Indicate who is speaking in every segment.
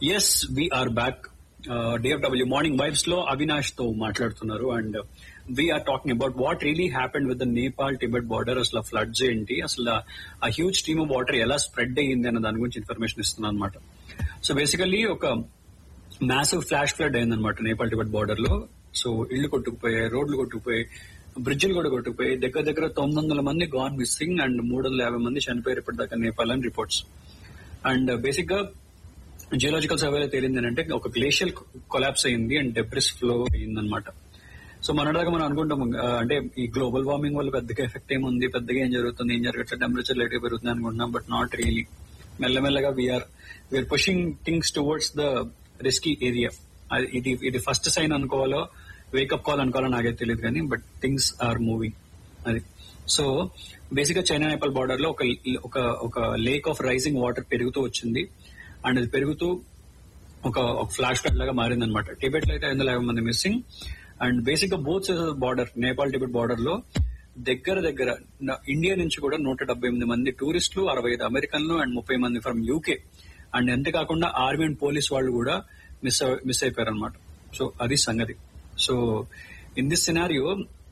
Speaker 1: yes we are back DFW morning vibes లో అవినాష్ తో మాట్లాడుతున్నారు and we are talking about what really happened with the Nepal Tibet border అసలు floods ఏంటి అసలు ఆ హ్యూజ్ స్ట్రీమ్ ఆఫ్ వాటర్ ఎలా స్ప్రెడ్ అయ్యింది అన్న దాని గురించి ఇన్ఫర్మేషన్ ఇస్తున్నాను అనమాట సో బేసికల్లీ ఒక మ్యాసివ్ ఫ్లాష్ ఫ్లడ్ అయిందనమాట నేపాల్ టిబెట్ బార్డర్ లో సో ఇళ్లు కొట్టుకుపోయాయి రోడ్లు కొట్టుకుపోయాయి బ్రిడ్జిలు కూడా కొట్టుకుపోయాయి దగ్గర దగ్గర తొమ్మిది వందల మంది గాన్ మిస్సింగ్ అండ్ మూడు వందల యాభై మంది చనిపోయారు ఇప్పటిదాకా నేపాల్ అని రిపోర్ట్స్ అండ్ బేసిక్ గా జియోలాజికల్ సర్వేలో తేలింది ఏంటంటే ఒక గ్లేషియల్ కొలాప్స్ అయింది అండ్ డెబ్రిస్ ఫ్లో అయిందనమాట సో మనదాకా మనం అనుకుంటాం ఆ, అంటే ఈ గ్లోబల్ వార్మింగ్ వల్ల పెద్దగా ఎఫెక్ట్ ఏముంది పెద్దగా ఏం జరుగుతుంది ఏం జరగట్లేదు టెంపరేచర్ లేట్ పెరుగుతుంది అనుకుంటున్నాం బట్ నాట్ రియలీ మెల్లమెల్లగా we are we are pushing things towards the risky area ఇది ఇది ఫస్ట్ సైన్ అనుకోవాలో వేకప్ కాల్ అనుకోవాలో నాకైతే తెలియదు కానీ బట్ థింగ్స్ ఆర్ మూవింగ్ అది సో బేసిక్ గా చైనా నేపాల్ బార్డర్ లో ఒక ఒక ఒక లేక్ ఆఫ్ రైజింగ్ వాటర్ పెరుగుతూ వచ్చింది అండ్ అది పెరుగుతూ ఒక ఒక ఫ్లాష్ ఫ్లడ్ లాగా మారింది అనమాట టిబెట్ లో అయితే ఐదు వందల యాభై మంది మిస్సింగ్ అండ్ బేసిక్ గా both border Nepal Tibet border లో దగ్గర దగ్గర న- ఇండియా నుంచి కూడా నూట డెబ్బై ఎనిమిది మంది టూరిస్టులు అరవై ఐదు అమెరికన్లు అండ్ ముప్పై మంది ఫ్రమ్ యూకే అండ్ అంతేకాకుండా ఆర్మీ అండ్ పోలీస్ వాళ్ళు కూడా మిస్ మిస్ అయిపోయారు అనమాట సో అది సంగతి so in this scenario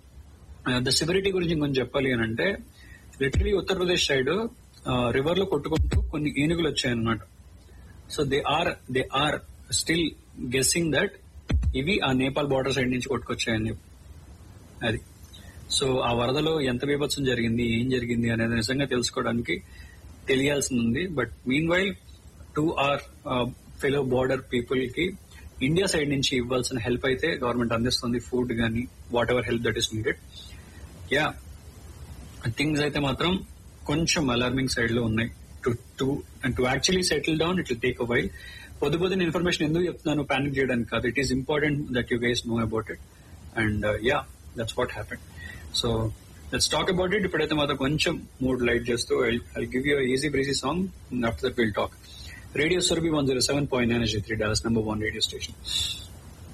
Speaker 1: the severity గురించి కొంచెం చెప్పాలి అని అంటే లిటరలీ ఉత్తరప్రదేశ్ సైడ్ రివర్ లో కొట్టుకుంటూ కొన్ని ఏనుగులు వచ్చాయన్నమాట so they are they are still guessing that ఇవి ఆ నేపాల్ బార్డర్ సైడ్ నుంచి కొట్టుకొచ్చాయని అది సో ఆ వరదలో ఎంత బీభత్సం జరిగింది ఏం జరిగింది అనేది నిజంగా తెలుసుకోవడానికి తెలియాల్సి ఉంది but meanwhile to our fellow border people కి ఇండియా సైడ్ నుంచి ఇవ్వాల్సిన హెల్ప్ అయితే గవర్నమెంట్ అందిస్తుంది ఫుడ్ గానీ whatever help that is needed yeah things అయితే మాత్రం కొంచెం అలార్మింగ్ సైడ్ లో ఉన్నాయి to to and to actually settle down it will take a while పొద్దు పొద్దున ఇన్ఫర్మేషన్ ఎందుకు చెప్తున్నాను ప్యానిక్ చేయడానికి కాదు it is important that you guys know about it and yeah that's what happen so let's talk about it ఇప్పుడైతే మాత్రం కొంచెం mood light చేస్తూ I give you easy breezy song after that will talk radio Surabhi one zero seven point nine three Dallas number one radio station